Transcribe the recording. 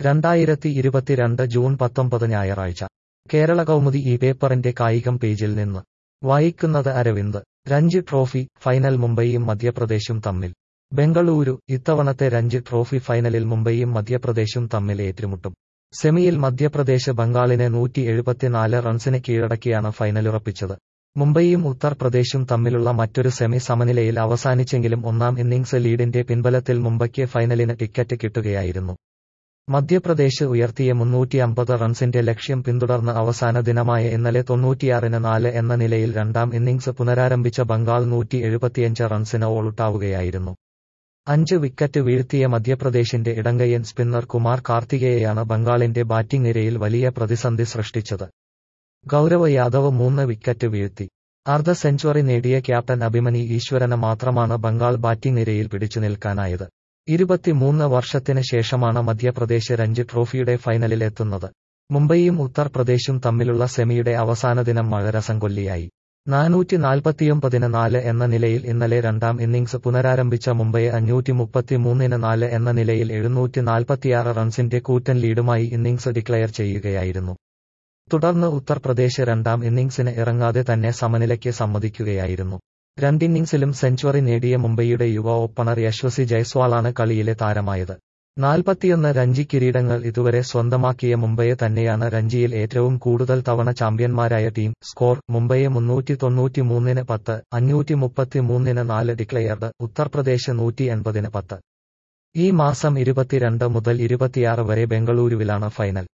രണ്ടായിരത്തി ഇരുപത്തിരണ്ട് ജൂൺ പത്തൊമ്പത് ഞായറാഴ്ച കേരള കൗമുദി ഈ പേപ്പറിന്റെ കായികം പേജിൽ നിന്ന് വായിക്കുന്നത് അരവിന്ദ് രഞ്ജി ട്രോഫി ഫൈനൽ മുംബൈയും മധ്യപ്രദേശും തമ്മിൽ ബംഗളൂരു ഇത്തവണത്തെ രഞ്ജി ട്രോഫി ഫൈനലിൽ മുംബൈയും മധ്യപ്രദേശും തമ്മിൽ ഏറ്റുമുട്ടും സെമിയിൽ മധ്യപ്രദേശ് ബംഗാളിനെ നൂറ്റി എഴുപത്തിനാല് റൺസിന് കീഴടക്കിയാണ് ഫൈനലുറപ്പിച്ചത് മുംബൈയും ഉത്തർപ്രദേശും തമ്മിലുള്ള മറ്റൊരു സെമി സമനിലയിൽ അവസാനിച്ചെങ്കിലും ഒന്നാം ഇന്നിംഗ്സ് ലീഡിന്റെ പിൻബലത്തിൽ മുംബൈക്ക് ഫൈനലിന് ടിക്കറ്റ് കിട്ടുകയായിരുന്നു മധ്യപ്രദേശ് ഉയർത്തിയ മുന്നൂറ്റി അമ്പത് റൺസിന്റെ ലക്ഷ്യം പിന്തുടർന്ന് അവസാന ദിനമായ ഇന്നലെ തൊണ്ണൂറ്റിയാറിന് നാല് എന്ന നിലയിൽ രണ്ടാം ഇന്നിംഗ്സ് പുനരാരംഭിച്ച ബംഗാൾ നൂറ്റി എഴുപത്തിയഞ്ച് റൺസിന് ഓളുട്ടാവുകയായിരുന്നു അഞ്ച് വിക്കറ്റ് വീഴ്ത്തിയ മധ്യപ്രദേശിന്റെ ഇടങ്കയ്യൻ സ്പിന്നർ കുമാർ കാർത്തികേയാണ് ബംഗാളിന്റെ ബാറ്റിംഗ് നിരയിൽ വലിയ പ്രതിസന്ധി സൃഷ്ടിച്ചത് ഗൌരവ് യാദവ് മൂന്ന് വിക്കറ്റ് വീഴ്ത്തി അർദ്ധ സെഞ്ചുറി നേടിയ ക്യാപ്റ്റൻ അഭിമനി ഈശ്വരന് മാത്രമാണ് ബംഗാൾ ബാറ്റിംഗ് നിരയിൽ പിടിച്ചു നിൽക്കാനായത് ഇരുപത്തിമൂന്ന് വർഷത്തിന് ശേഷമാണ് മധ്യപ്രദേശ് രഞ്ജി ട്രോഫിയുടെ ഫൈനലിൽ എത്തുന്നത് മുംബൈയും ഉത്തർപ്രദേശും തമ്മിലുള്ള സെമിയുടെ അവസാന ദിനം മഴരസം കൊല്ലിയായി നാനൂറ്റി നാൽപ്പത്തിയൊമ്പതിന് നാല് എന്ന നിലയിൽ ഇന്നലെ രണ്ടാം ഇന്നിംഗ്സ് പുനരാരംഭിച്ച മുംബൈ അഞ്ഞൂറ്റി മുപ്പത്തിമൂന്നിന് നാല് എന്ന നിലയിൽ എഴുന്നൂറ്റി നാൽപ്പത്തിയാറ് റൺസിന്റെ കൂറ്റൻ ലീഡുമായി ഇന്നിംഗ്സ് ഡിക്ലയർ ചെയ്യുകയായിരുന്നു തുടർന്ന് ഉത്തർപ്രദേശ് രണ്ടാം ഇന്നിംഗ്സിന് ഇറങ്ങാതെ തന്നെ സമനിലയ്ക്ക് സമ്മതിക്കുകയായിരുന്നു രണ്ടിന്നിംഗ്സിലും സെഞ്ചുറി നേടിയ മുംബൈയുടെ യുവ ഓപ്പണർ യശ്വസി ജയ്സ്വാളാണ് കളിയിലെ താരമായത് നാൽപ്പത്തിയൊന്ന് രഞ്ജി കിരീടങ്ങൾ ഇതുവരെ സ്വന്തമാക്കിയ മുംബൈയെ തന്നെയാണ് രഞ്ജിയിൽ ഏറ്റവും കൂടുതൽ തവണ ചാമ്പ്യന്മാരായ ടീം സ്കോർ മുംബൈയെ മുന്നൂറ്റി തൊണ്ണൂറ്റിമൂന്നിന് പത്ത് അഞ്ഞൂറ്റി മുപ്പത്തിമൂന്നിന് നാല് ഡിക്ലെയർഡ് ഉത്തർപ്രദേശ് നൂറ്റി എൺപതിന് പത്ത് ഈ മാസം ഇരുപത്തിരണ്ട് മുതൽ ഇരുപത്തിയാറ് വരെ ബംഗളൂരുവിലാണ് ഫൈനൽ